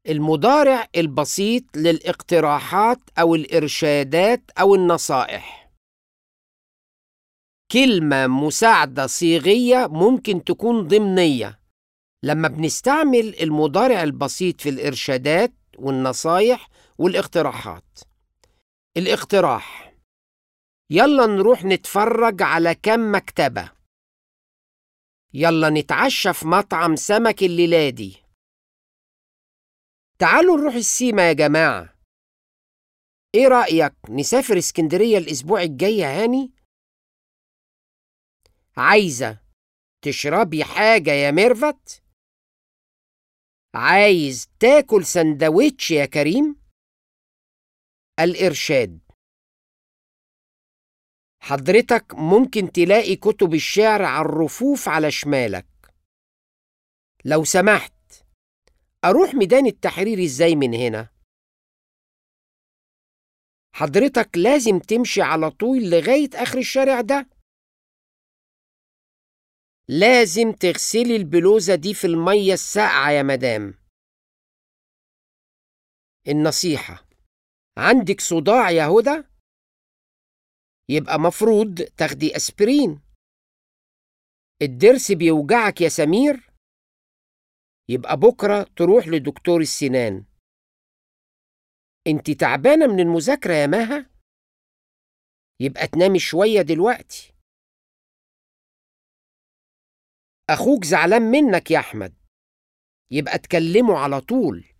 المضارع البسيط للاقتراحات أو الإرشادات أو النصائح كلمة مساعدة صيغية ممكن تكون ضمنية لما بنستعمل المضارع البسيط في الإرشادات والنصايح والاقتراحات الاقتراح يلا نروح نتفرج على كم مكتبة يلا نتعشى في مطعم سمك الليلة دي تعالوا نروح السيما يا جماعة ايه رأيك نسافر اسكندرية الأسبوع الجاي يا هاني؟ عايزة تشربي حاجة يا ميرفت؟ عايز تاكل سندوتش يا كريم؟ الإرشاد حضرتك ممكن تلاقي كتب الشعر على الرفوف على شمالك لو سمحت أروح ميدان التحرير إزاي من هنا؟ حضرتك لازم تمشي على طول لغاية آخر الشارع ده لازم تغسلي البلوزة دي في المية الساقعة يا مدام النصيحة عندك صداع يا هدى؟ يبقى مفروض تاخدي أسبرين الضرس بيوجعك يا سمير؟ يبقى بكرة تروح لدكتور السنان انت تعبانة من المذاكرة يا مها؟ يبقى تنامي شوية دلوقتي أخوك زعلان منك يا أحمد يبقى تكلمه على طول